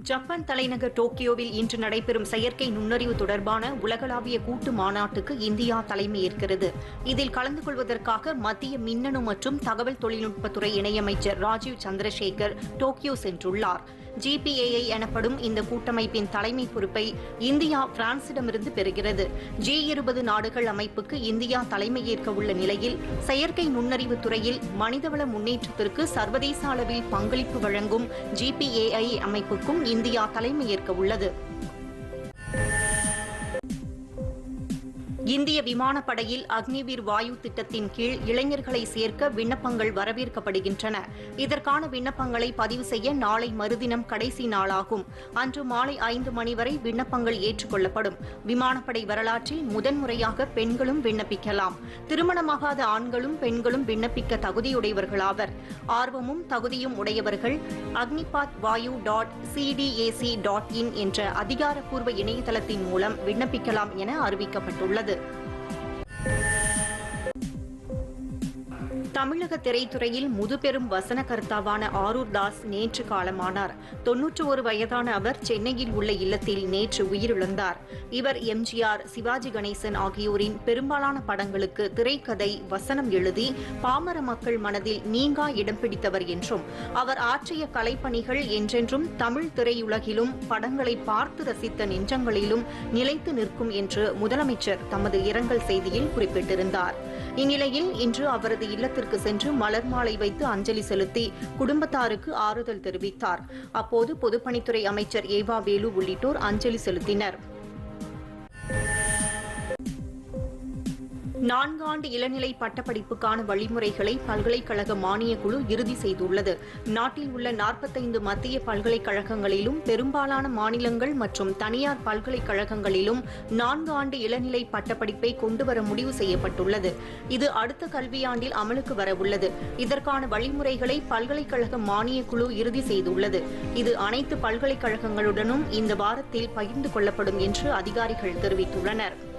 Japan தலைநகர் டோக்கியோவில் இன்று நடைபெறும் செயற்கை நுண்ணறிவு தொடர்பான உலகளாவிய கூட்டு மாநாட்டுக்கு இந்தியா தலைமையேற்கிறது இதில் கலந்து கொள்வதற்காக மத்திய மின்னணு மற்றும் தகவல் தொழில்நுட்பத்துறை இணையமைச்சர் ராஜீவ் சந்திரசேகர் டோக்கியோ சென்றுள்ளார் ஜிபிஏஐ எனப்படும் இந்த கூட்டமைப்பின் தலைமை பொறுப்பை இந்தியா பிரான்சிடமிருந்து பெறுகிறது ஜி இருபது நாடுகள் அமைப்புக்கு இந்தியா தலைமையேற்க உள்ள நிலையில் செயற்கை நுண்ணறிவு துறையில் மனிதவள முன்னேற்றத்திற்கு சர்வதேச அளவில் பங்களிப்பு வழங்கும் ஜிபிஏஐ அமைப்புக்கும் இந்தியா தலைமையேற்க உள்ளது இந்திய விமானப்படையில் அக்னிவீர் வாயு திட்டத்தின் கீழ் இளைஞர்களை சேர்க்க விண்ணப்பங்கள் வரவேற்கப்படுகின்றன இதற்கான விண்ணப்பங்களை பதிவு செய்ய நாளை மறுதினம் கடைசி நாளாகும் அன்று மாலை ஐந்து மணி வரை விண்ணப்பங்கள் ஏற்றுக்கொள்ளப்படும் விமானப்படை வரலாற்றில் முதன்முறையாக பெண்களும் விண்ணப்பிக்கலாம் திருமணமாகாத ஆண்களும் பெண்களும் விண்ணப்பிக்க தகுதியுடையவர்களாவர் ஆர்வமும் தகுதியும் உடையவர்கள் Agnipath Vayu dot CDAC dot in என்ற அதிகாரப்பூர்வ இணையதளத்தின் மூலம் விண்ணப்பிக்கலாம் என அறிவிக்கப்பட்டுள்ளது தமிழக திரைத்துறையில் முதுபெரும் வசனகர்த்தாவான ஆரூர் தாஸ் நேற்று காலமானார் தொன்னூற்று ஒரு வயதான அவர் சென்னையில் உள்ள இல்லத்தில் நேற்று உயிரிழந்தார் இவர் எம்ஜிஆர் சிவாஜி கணேசன் ஆகியோரின் பெரும்பாலான படங்களுக்கு திரைக்கதை வசனம் எழுதி பாமர மக்கள் மனதில் நீங்கா இடம் பிடித்தவர் என்றும் அவர் ஆற்றிய கலைப்பணிகள் என்றென்றும் தமிழ் திரையுலகிலும் படங்களை பார்த்து ரசித்த நெஞ்சங்களிலும் நிலைத்து நிற்கும் என்று முதலமைச்சர் தமது இரங்கல் செய்தியில் குறிப்பிட்டிருந்தார் இந்நிலையில் இன்று அவரது இல்லத்திற்கு சென்று மலர் மாலை வைத்து அஞ்சலி செலுத்தி குடும்பத்தாருக்கு ஆறுதல் தெரிவித்தார் அப்போது பொதுப்பணித்துறை அமைச்சர் ஏவா வேலு உள்ளிட்டோர் அஞ்சலி செலுத்தினர் நான்காண்டு இளநிலை பட்டப்படிப்புக்கான வழிமுறைகளை பல்கலைக்கழக மானியக் குழு இறுதி செய்துள்ளது நாட்டில் உள்ள நாற்பத்தைந்து மத்திய பல்கலைக்கழகங்களிலும் பெரும்பாலான மாநிலங்கள் மற்றும் தனியார் பல்கலைக்கழகங்களிலும் நான்கு ஆண்டு இளநிலை பட்டப்படிப்பை கொண்டுவர முடிவு செய்யப்பட்டுள்ளது இது அடுத்த கல்வியாண்டில் அமலுக்கு வரவுள்ளது இதற்கான வழிமுறைகளை பல்கலைக்கழக மானியக் குழு இறுதி செய்துள்ளது இது அனைத்து பல்கலைக்கழகங்களுடனும் இந்த வாரத்தில் பகிர்ந்து கொள்ளப்படும் என்று அதிகாரிகள் தெரிவித்துள்ளனர்